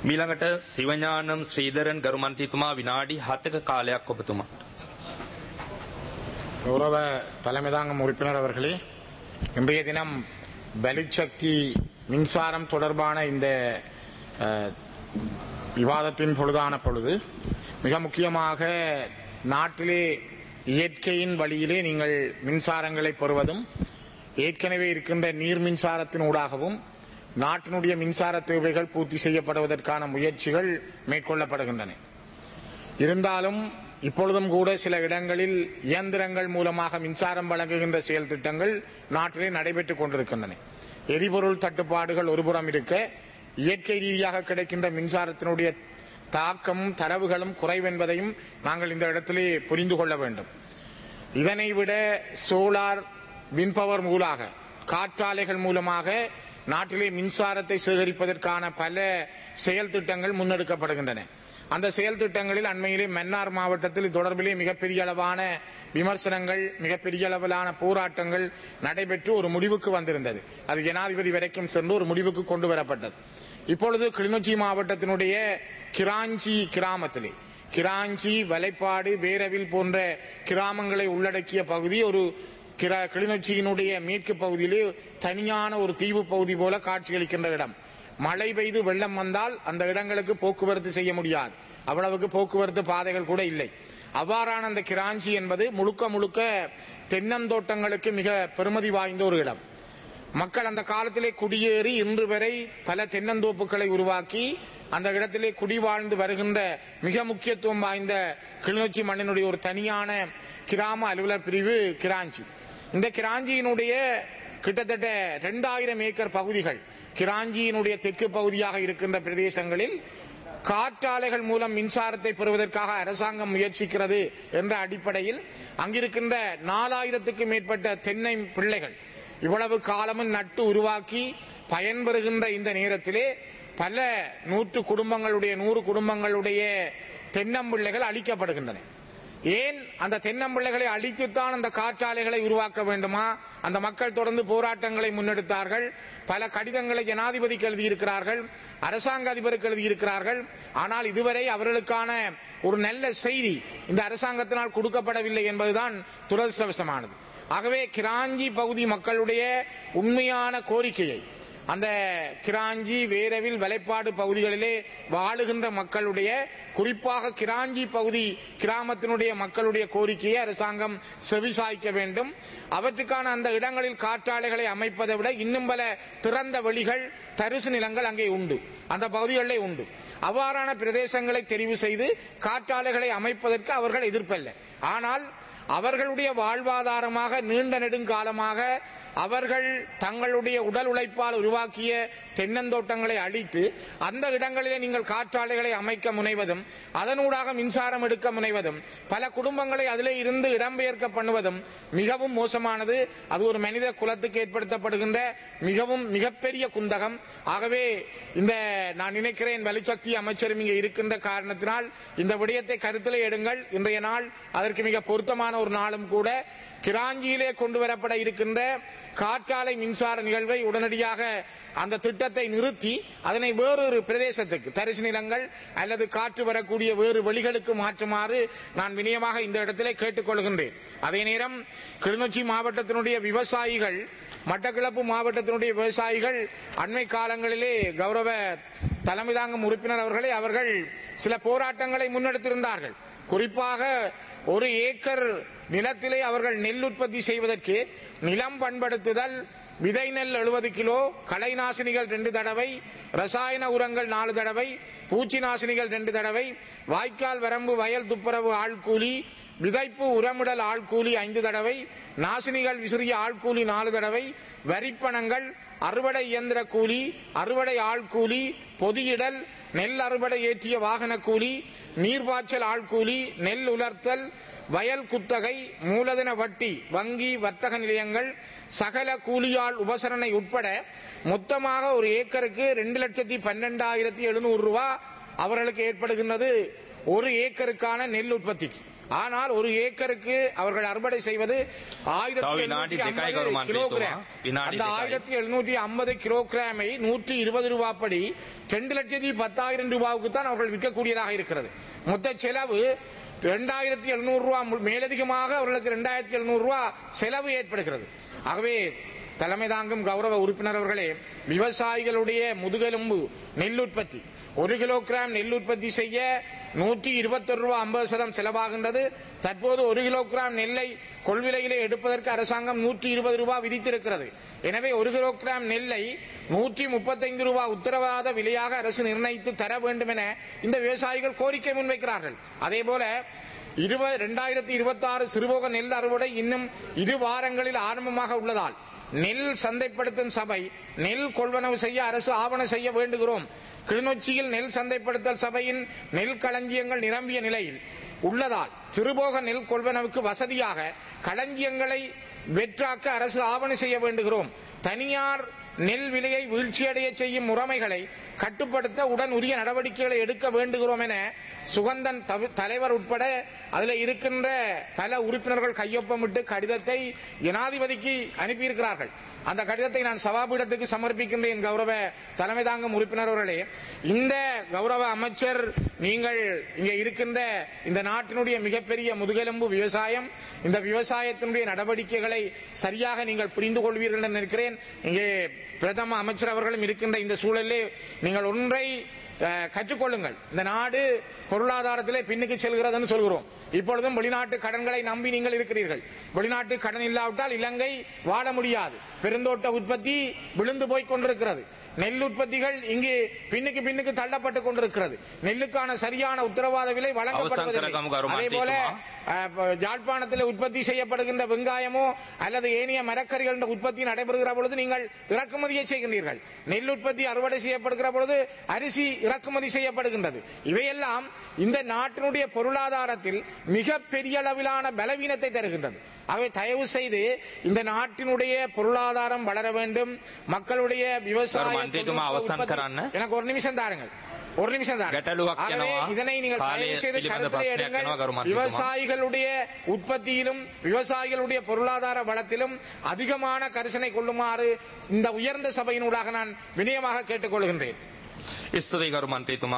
මීළඟට සිවඥානම් ශ්‍රීධරන් ගරුමන්ත්‍රීතුමා විනාඩි 7ක කාලයක් ඔබතුමාට. கௌரவ தலைமைதாங்கும் உறுப்பினர் அவர்களே இன்றைய தினம் பலிச்சக்தி மின்சாரம் தொடர்பான இந்த அஹ், விவாதத்தின் பொழுதான பொழுது மிக முக்கியமாக நாட்டிலே இயற்கையின் வழியிலே நீங்கள் மின்சாரங்களை பெறுவதும் ஏற்கனவே இருக்கின்ற நீர் மின்சாரத்தின் ஊடாகவும் நாட்டினுடைய மின்சார தேவைகள் பூர்த்தி செய்யப்படுவதற்கான முயற்சிகள் மேற்கொள்ளப்படுகின்றன இருந்தாலும் இப்பொழுதும் கூட சில இடங்களில் இயந்திரங்கள் மூலமாக மின்சாரம் வழங்குகின்ற செயல் திட்டங்கள் நாட்டிலே நடைபெற்றுக் கொண்டிருக்கின்றன எரிபொருள் தட்டுப்பாடுகள் ஒருபுறம் இருக்க இயற்கை ரீதியாக கிடைக்கின்ற மின்சாரத்தினுடைய தாக்கமும் தரவுகளும் குறைவென்பதையும் நாங்கள் இந்த இடத்திலே புரிந்து கொள்ள வேண்டும் இதனை விட சோலார் விண்பவர் மூலாக காற்றாலைகள் மூலமாக நாட்டிலே மின்சாரத்தை சேகரிப்பதற்கான பல செயல் திட்டங்கள் முன்னெடுக்கப்படுகின்றன அந்த செயல் திட்டங்களில் அண்மையிலே மன்னார் மாவட்டத்தில் இது தொடர்பிலே மிகப்பெரிய அளவான விமர்சனங்கள் மிகப்பெரிய அளவிலான போராட்டங்கள் நடைபெற்று ஒரு முடிவுக்கு வந்திருந்தது அது ஜனாதிபதி வரைக்கும் சென்று ஒரு முடிவுக்கு கொண்டு வரப்பட்டது இப்பொழுது கிளிநொச்சி மாவட்டத்தினுடைய கிராஞ்சி கிராமத்திலே கிராஞ்சி வலைப்பாடு வேரவில் போன்ற கிராமங்களை உள்ளடக்கிய பகுதி ஒரு கிரா- கிளிநொச்சியினுடைய மேற்கு பகுதியிலே தனியான ஒரு தீவு பகுதி போல காட்சியளிக்கின்ற இடம் மழை பெய்து வெள்ளம் வந்தால் அந்த இடங்களுக்கு போக்குவரத்து செய்ய முடியாது அவ்வளவுக்கு போக்குவரத்து பாதைகள் கூட இல்லை அவ்வாறான அந்த கிராஞ்சி என்பது முழுக்க முழுக்க தென்னந்தோட்டங்களுக்கு மிக பெருமதி வாய்ந்த ஒரு இடம் மக்கள் அந்த காலத்திலே குடியேறி இன்று வரை பல தென்னந்தோப்புகளை உருவாக்கி அந்த இடத்திலே குடிவாழ்ந்து வருகின்ற மிக முக்கியத்துவம் வாய்ந்த கிளிநொச்சி மண்ணினுடைய ஒரு தனியான கிராம அலுவலர் பிரிவு கிராஞ்சி இந்த கிராஞ்சியினுடைய கிட்டத்தட்ட இரண்டாயிரம் ஏக்கர் பகுதிகள் கிராஞ்சியினுடைய தெற்கு பகுதியாக இருக்கின்ற பிரதேசங்களில் காற்றாலைகள் மூலம் மின்சாரத்தை பெறுவதற்காக அரசாங்கம் முயற்சிக்கிறது என்ற அடிப்படையில் அங்கிருக்கின்ற நாலாயிரத்துக்கும் மேற்பட்ட தென்னை பிள்ளைகள் இவ்வளவு காலமும் நட்டு உருவாக்கி பயன்பெறுகின்ற இந்த நேரத்திலே பல நூற்று குடும்பங்களுடைய நூறு குடும்பங்களுடைய தென்னம்பிள்ளைகள் அழிக்கப்படுகின்றன ஏன் அந்த தென்னம்பிள்ளைகளை அழித்துத்தான் அந்த காற்றாலைகளை உருவாக்க வேண்டுமா அந்த மக்கள் தொடர்ந்து போராட்டங்களை முன்னெடுத்தார்கள் பல கடிதங்களை ஜனாதிபதிக்கு எழுதியிருக்கிறார்கள் அரசாங்க அதிபருக்கு எழுதியிருக்கிறார்கள் ஆனால் இதுவரை அவர்களுக்கான ஒரு நல்ல செய்தி இந்த அரசாங்கத்தினால் கொடுக்கப்படவில்லை என்பதுதான் துரதிருஷ்டவசமானது ஆகவே கிராஞ்சி பகுதி மக்களுடைய உண்மையான கோரிக்கையை அந்த கிராஞ்சி வேரவில் வலைப்பாடு பகுதிகளிலே வாழுகின்ற மக்களுடைய குறிப்பாக கிராஞ்சி பகுதி கிராமத்தினுடைய மக்களுடைய கோரிக்கையை அரசாங்கம் செவிசாய்க்க வேண்டும் அவற்றுக்கான அந்த இடங்களில் காற்றாலைகளை அமைப்பதை விட இன்னும் பல திறந்த வெளிகள் தரிசு நிலங்கள் அங்கே உண்டு அந்த பகுதிகளிலே உண்டு அவ்வாறான பிரதேசங்களை தெரிவு செய்து காற்றாலைகளை அமைப்பதற்கு அவர்கள் எதிர்ப்பல்ல ஆனால் அவர்களுடைய வாழ்வாதாரமாக நீண்ட நெடுங்காலமாக அவர்கள் தங்களுடைய உடல் உழைப்பால் உருவாக்கிய தென்னந்தோட்டங்களை அழித்து அந்த இடங்களிலே நீங்கள் காற்றாலைகளை அமைக்க முனைவதும் அதனூடாக மின்சாரம் எடுக்க முனைவதும் பல குடும்பங்களை அதிலே இருந்து இடம்பெயர்க்க பண்ணுவதும் மிகவும் மோசமானது அது ஒரு மனித குலத்துக்கு ஏற்படுத்தப்படுகின்ற மிகவும் மிகப்பெரிய குந்தகம் ஆகவே இந்த நான் நினைக்கிறேன் வலுசக்தி அமைச்சரும் இங்கே இருக்கின்ற காரணத்தினால் இந்த விடயத்தை கருத்திலே எடுங்கள் இன்றைய நாள் அதற்கு மிக பொருத்தமான ஒரு நாளும் கூட கிராஞ்சியிலே கொண்டு வரப்பட இருக்கின்ற காற்றாலை மின்சார நிகழ்வை உடனடியாக அந்த திட்டத்தை நிறுத்தி அதனை வேறொரு பிரதேசத்துக்கு தரிசு நிலங்கள் அல்லது காற்று வரக்கூடிய வேறு வெளிகளுக்கு மாற்றுமாறு நான் வினயமாக இந்த இடத்திலே கேட்டுக்கொள்கின்றேன் அதே நேரம் கிளிநொச்சி மாவட்டத்தினுடைய விவசாயிகள் மட்டக்களப்பு மாவட்டத்தினுடைய விவசாயிகள் அண்மை காலங்களிலே கௌரவ தலைமை தாங்கும் உறுப்பினர் அவர்களை அவர்கள் சில போராட்டங்களை முன்னெடுத்திருந்தார்கள் குறிப்பாக ஒரு ஏக்கர் நிலத்திலே அவர்கள் நெல் உற்பத்தி செய்வதற்கு நிலம் பண்படுத்துதல் விதை நெல் எழுபது கிலோ களை நாசினிகள் ரெண்டு தடவை ரசாயன உரங்கள் நாலு தடவை பூச்சி நாசினிகள் ரெண்டு தடவை வாய்க்கால் வரம்பு வயல் துப்புரவு ஆள்கூலி விதைப்பு உரமிடல் ஆள்கூலி ஐந்து தடவை நாசினிகள் விசிறிய ஆள்கூலி நாலு தடவை வரிப்பணங்கள் அறுவடை இயந்திர கூலி அறுவடை ஆள்கூலி பொதியிடல் நெல் அறுவடை ஏற்றிய வாகன கூலி நீர்ப்பாய்ச்சல் ஆள்கூலி நெல் உலர்த்தல் வயல் குத்தகை மூலதன வட்டி வங்கி வர்த்தக நிலையங்கள் சகல கூலியாள் உபசரணை உட்பட மொத்தமாக ஒரு ஏக்கருக்கு ரெண்டு லட்சத்தி பன்னெண்டாயிரத்தி எழுநூறு ரூபாய் அவர்களுக்கு ஏற்படுகின்றது ஒரு ஏக்கருக்கான நெல் உற்பத்திக்கு ஆனால் ஒரு ஏக்கருக்கு அவர்கள் அறுவடை செய்வது ஆயிரத்தி தவி நாடி எழுநூற்றி දෙකයි ஐம்பது කරුමන්ත්‍රීතුමා. கிலோகிராம் විනාඩි அந்த දෙකයි. ஆயிரத்தி எழுநூற்றி ஐம்பது கிலோகிராமை நூற்றி இருபது ரூபாப்படி ரெண்டு லட்சத்தி பத்தாயிரம் ரூபாவுக்கு தான் அவர்கள் விற்கக்கூடியதாக இருக்கிறது மொத்த செலவு இரண்டாயிரத்தி எழுநூறு ரூபா மு- மேலதிகமாக அவர்களுக்கு இரண்டாயிரத்தி எழுநூறு ரூபா செலவு ஏற்படுகிறது ஆகவே தலைமை தாங்கும் கௌரவ உறுப்பினர் அவர்களே விவசாயிகளுடைய முதுகெலும்பு நெல் உற்பத்தி ஒரு கிலோகிராம் நெல் உற்பத்தி செய்ய நூற்றி இருபத்தொரு ரூபா ஐம்பது சதம் செலவாகின்றது தற்போது ஒரு கிலோகிராம் நெல்லை கொள்விலையிலே எடுப்பதற்கு அரசாங்கம் நூற்றி இருபது ரூபாய் விதித்திருக்கிறது எனவே ஒரு கிலோகிராம் நெல்லை நூற்றி முப்பத்தைந்து ரூபாய் உத்தரவாத விலையாக அரசு நிர்ணயித்து தர வேண்டும் என இந்த விவசாயிகள் கோரிக்கை முன்வைக்கிறார்கள் அதே போல இருபது இரண்டாயிரத்தி இருபத்தி ஆறு சிறுபோக நெல் அறுவடை இன்னும் இரு வாரங்களில் ஆரம்பமாக உள்ளதால் நெல் சந்தைப்படுத்தும் சபை நெல் கொள்வனவு செய்ய அரசு ஆவணம் செய்ய வேண்டுகிறோம் கிளிநொச்சியில் நெல் சந்தைப்படுத்தல் சபையின் நெல் களஞ்சியங்கள் நிரம்பிய நிலையில் உள்ளதால் சிறுபோக நெல் கொள்வனவுக்கு வசதியாக களஞ்சியங்களை வெற்றாக்க அரசு ஆவணம் செய்ய வேண்டுகிறோம் தனியார் நெல் விலையை வீழ்ச்சியடைய செய்யும் முறைமைகளை கட்டுப்படுத்த உடன் உரிய நடவடிக்கைகளை எடுக்க வேண்டுகிறோம் என சுகந்தன் தவி- தலைவர் உட்பட அதில் இருக்கின்ற பல உறுப்பினர்கள் கையொப்பமிட்டு கடிதத்தை ஜனாதிபதிக்கு அனுப்பியிருக்கிறார்கள் அந்த கடிதத்தை நான் சபாபீடத்துக்கு சமர்ப்பிக்கின்றேன் கௌரவ தலைமை தாங்கும் உறுப்பினர் அவர்களே இந்த கௌரவ அமைச்சர் நீங்கள் இங்கே இருக்கின்ற இந்த நாட்டினுடைய மிகப்பெரிய முதுகெலும்பு விவசாயம் இந்த விவசாயத்தினுடைய நடவடிக்கைகளை சரியாக நீங்கள் புரிந்து கொள்வீர்கள் என்று நினைக்கிறேன் இங்கே பிரதம அமைச்சர் அவர்களும் இருக்கின்ற இந்த சூழலிலே நீங்கள் ஒன்றை அஹ், கற்றுக்கொள்ளுங்கள் இந்த நாடு பொருளாதாரத்திலே பின்னுக்கு செல்கிறதுன்னு சொல்கிறோம் இப்பொழுதும் வெளிநாட்டு கடன்களை நம்பி நீங்கள் இருக்கிறீர்கள் வெளிநாட்டு கடன் இல்லாவிட்டால் இலங்கை வாழ முடியாது பெருந்தோட்ட உற்பத்தி விழுந்து போய் கொண்டிருக்கிறது நெல் உற்பத்திகள் இங்கு பின்னுக்கு பின்னுக்கு தள்ளப்பட்டு கொண்டிருக்கிறது நெல்லுக்கான சரியான உத்தரவாத விலை வழங்கப்படுவதில்லை அவசரம் கரும அதே போல மந்திரித்துவமா? அஹ், ப- யாழ்ப்பாணத்தில் உற்பத்தி செய்யப்படுகின்ற வெங்காயமோ அல்லது ஏனைய மரக்கறிகள் உற்பத்தி நடைபெறுகிற பொழுது நீங்கள் இறக்குமதியை செய்கின்றீர்கள் நெல் உற்பத்தி அறுவடை செய்யப்படுகிற பொழுது அரிசி இறக்குமதி செய்யப்படுகின்றது இவையெல்லாம் இந்த நாட்டினுடைய பொருளாதாரத்தில் மிக பெரிய அளவிலான பலவீனத்தை தருகின்றது ஆகவே தயவு செய்து இந்த நாட்டினுடைய பொருளாதாரம் வளர வேண்டும் மக்களுடைய விவசாய கரும மந்திரித்துவமா தொழில்நுட்ப அவசான் உற்பத்தி- கரான? எனக்கு ஒரு நிமிஷம் தாருங்கள் ஒரு நிமிஷம் தாருங்கள் ගැටලුවක් ஆகவே එනවා. இதனை நீங்கள் කාලය தயவு செய்து පිළිබඳ கருத்தில் ප්‍රශ්නයක් எடுங்கள் එනවා, ගරු මන්ත්‍රීතුමා. விவசாயிகளுடைய உற்பத்தியிலும் விவசாயிகளுடைய பொருளாதார வளத்திலும் அதிகமான கரிசனை கொள்ளுமாறு இந்த உயர்ந்த சபையினூடாக நான் வினயமாக கேட்டுக்கொள்கின்றேன் ස්තුතියි ගරු මන්ත්‍රීතුමා